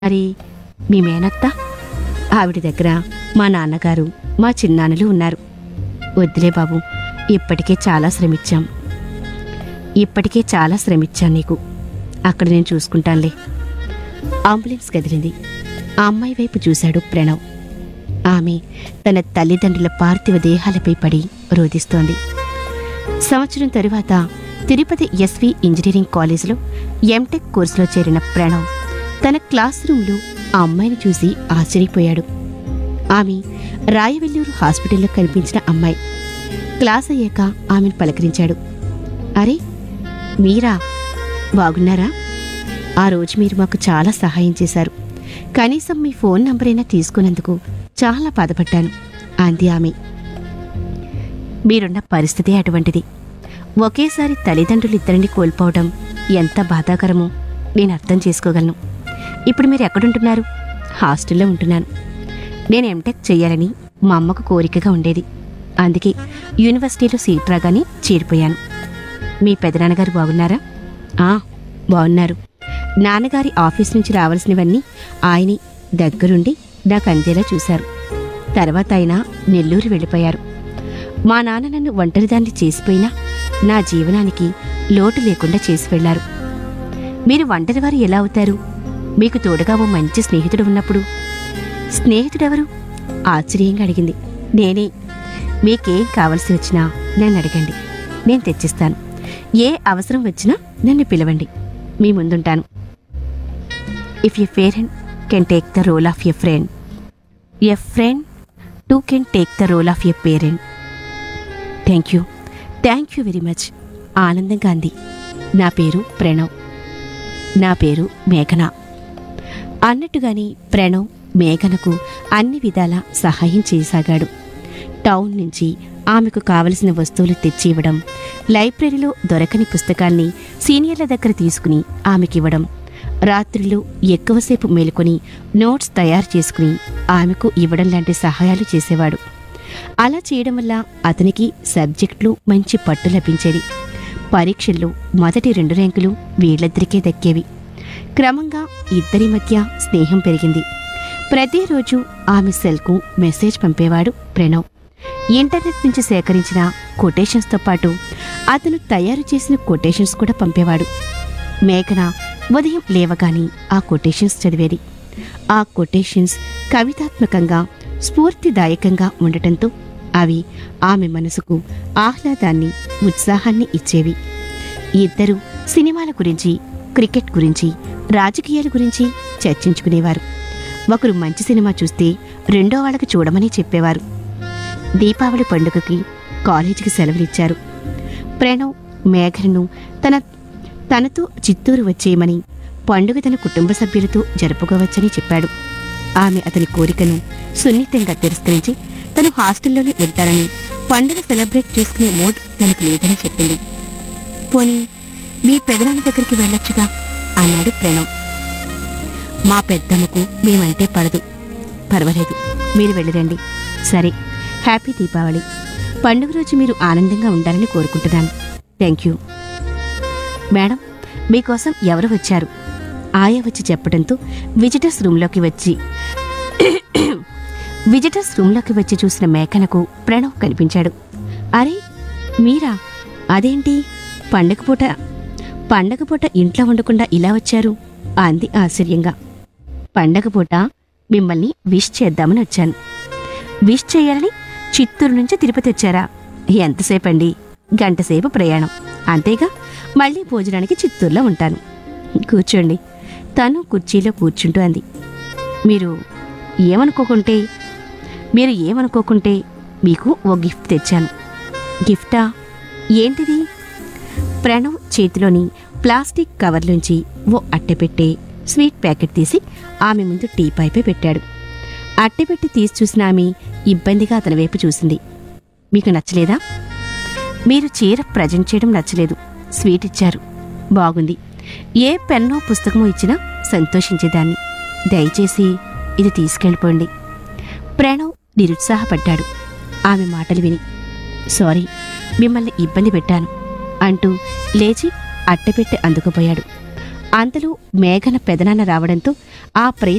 మరి మీ మేనత్త ఆవిడ దగ్గర మా నాన్నగారు మా చిన్నాన్నలు ఉన్నారు వద్దులే బాబు ఇప్పటికే చాలా శ్రమించాం ఇప్పటికే చాలా శ్రమించాను నీకు అక్కడ నేను చూసుకుంటానులే అంబులెన్స్ కదిలింది ఆ అమ్మాయి వైపు చూశాడు ప్రణవ్ ఆమె తన తల్లిదండ్రుల పార్థివ దేహాలపై పడి రోధిస్తోంది సంవత్సరం తరువాత తిరుపతి ఎస్వి ఇంజనీరింగ్ కాలేజీలో ఎంటెక్ కోర్సులో చేరిన ప్రణవ్ తన క్లాస్ రూమ్లో ఆ అమ్మాయిని చూసి ఆశ్చర్యపోయాడు ఆమె రాయవెల్లూరు హాస్పిటల్లో కనిపించిన అమ్మాయి క్లాస్ అయ్యాక ఆమెను పలకరించాడు అరే మీరా బాగున్నారా ఆ రోజు మీరు మాకు చాలా సహాయం చేశారు కనీసం మీ ఫోన్ నంబరైనా తీసుకున్నందుకు చాలా బాధపడ్డాను అంది ఆమె మీరున్న పరిస్థితి అటువంటిది ఒకేసారి తల్లిదండ్రులిద్దరిని కోల్పోవడం ఎంత బాధాకరమో నేను అర్థం చేసుకోగలను ఇప్పుడు మీరు ఎక్కడుంటున్నారు హాస్టల్లో ఉంటున్నాను నేను ఎంటెక్ చేయాలని మా అమ్మకు కోరికగా ఉండేది అందుకే యూనివర్సిటీలో సీట్ రాగానే చేరిపోయాను మీ పెదనాన్నగారు బాగున్నారా ఆ బాగున్నారు నాన్నగారి ఆఫీస్ నుంచి రావాల్సినవన్నీ ఆయనే దగ్గరుండి నాకు అందేలా చూశారు తర్వాత ఆయన నెల్లూరు వెళ్ళిపోయారు మా నాన్న నన్ను ఒంటరిదాన్ని చేసిపోయినా నా జీవనానికి లోటు లేకుండా చేసి వెళ్లారు మీరు ఒంటరివారు ఎలా అవుతారు మీకు తోడుగా ఓ మంచి స్నేహితుడు ఉన్నప్పుడు స్నేహితుడెవరు ఆశ్చర్యంగా అడిగింది నేనే మీకేం కావలసి వచ్చినా నన్ను అడగండి నేను తెచ్చిస్తాను ఏ అవసరం వచ్చినా నన్ను పిలవండి మీ ముందుంటాను if a parent can take the role of a friend a friend too can take the role of a parent thank you thank you very much ఆనందంగా అంది నా పేరు ప్రణవ్ నా పేరు మేఘన అన్నట్టుగాని ప్రణవ్ మేఘనకు అన్ని విధాల సహాయం చేయసాగాడు టౌన్ నుంచి ఆమెకు కావలసిన వస్తువులు తెచ్చి ఇవ్వడం లైబ్రరీలో దొరకని పుస్తకాన్ని సీనియర్ల దగ్గర తీసుకుని ఆమెకివ్వడం రాత్రులు ఎక్కువసేపు మేలుకొని నోట్స్ తయారు చేసుకుని ఆమెకు ఇవ్వడం లాంటి సహాయాలు చేసేవాడు అలా చేయడం వల్ల అతనికి సబ్జెక్టులు మంచి పట్టు లభించేది పరీక్షల్లో మొదటి రెండు ర్యాంకులు వీళ్ళిద్దరికే దక్కేవి క్రమంగా ఇద్దరి మధ్య స్నేహం పెరిగింది ప్రతిరోజు ఆమె సెల్కు మెసేజ్ పంపేవాడు ప్రణవ్ ఇంటర్నెట్ నుంచి సేకరించిన కొటేషన్స్తో పాటు అతను తయారు చేసిన కొటేషన్స్ కూడా పంపేవాడు మేఘన ఉదయం లేవగానే ఆ కొటేషన్స్ చదివేది ఆ కొటేషన్స్ కవితాత్మకంగా స్ఫూర్తిదాయకంగా ఉండటంతో అవి ఆమె మనసుకు ఆహ్లాదాన్ని ఉత్సాహాన్ని ఇచ్చేవి ఇద్దరు సినిమాల గురించి క్రికెట్ గురించి రాజకీయాల గురించి చర్చించుకునేవారు ఒకరు మంచి సినిమా చూస్తే రెండో వాళ్ళకి చూడమని చెప్పేవారు దీపావళి పండుగకి కాలేజీకి సెలవులిచ్చారు ప్రణవ్ మేఘను తన తనతో చిత్తూరు వచ్చేయమని పండుగ తన కుటుంబ సభ్యులతో జరుపుకోవచ్చని చెప్పాడు ఆమె అతని కోరికను సున్నితంగా తిరస్కరించి తను హాస్టల్లోనే ఉంటానని పండుగ సెలబ్రేట్ చేసుకునే మూడ్ తనకు లేదని చెప్పింది పోనీ మీ పెదనాన్న దగ్గరికి వెళ్ళొచ్చుగా అన్నాడు ప్రణవ్ మా పెద్దమ్మకు మేమంటే పడదు పర్వాలేదు మీరు వెళ్ళిరండి సరే హ్యాపీ దీపావళి పండుగ రోజు మీరు ఆనందంగా ఉండాలని కోరుకుంటున్నాను థ్యాంక్ యూ మేడం మీకోసం ఎవరు వచ్చారు ఆయా వచ్చి చెప్పడంతో విజిటర్స్ రూమ్లోకి వచ్చి విజిటర్స్ రూమ్లోకి వచ్చి చూసిన మేకనకు ప్రణవ్ కనిపించాడు అరే మీరా అదేంటి పండగ పూట పండగ పూట ఇంట్లో ఉండకుండా ఇలా వచ్చారు అంది ఆశ్చర్యంగా పండగ పూట మిమ్మల్ని విష్ చేద్దామని వచ్చాను విష్ చేయాలని చిత్తూరు నుంచి తిరుపతి వచ్చారా ఎంతసేపు అండి గంటసేపు ప్రయాణం అంతేగా మళ్ళీ భోజనానికి చిత్తూరులో ఉంటాను కూర్చోండి తను కుర్చీలో కూర్చుంటూ అంది మీరు ఏమనుకోకుంటే మీరు ఏమనుకోకుంటే మీకు ఓ గిఫ్ట్ తెచ్చాను గిఫ్టా ఏంటిది ప్రణవ్ చేతిలోని ప్లాస్టిక్ కవర్లోంచి ఓ అట్టెపెట్టే స్వీట్ ప్యాకెట్ తీసి ఆమె ముందు టీ పైపే పెట్టాడు అట్టెపెట్టి తీసి చూసిన ఆమె ఇబ్బందిగా అతని వైపు చూసింది మీకు నచ్చలేదా మీరు చీర ప్రజెంట్ చేయడం నచ్చలేదు స్వీట్ ఇచ్చారు బాగుంది ఏ పెన్నో పుస్తకమో ఇచ్చినా సంతోషించేదాన్ని దయచేసి ఇది తీసుకెళ్ళిపోండి ప్రణవ్ నిరుత్సాహపడ్డాడు ఆమె మాటలు విని సారీ మిమ్మల్ని ఇబ్బంది పెట్టాను అంటూ లేచి అట్టపెట్టి అందుకుపోయాడు అంతలో మేఘన పెదనాన్న రావడంతో ఆ ప్రేత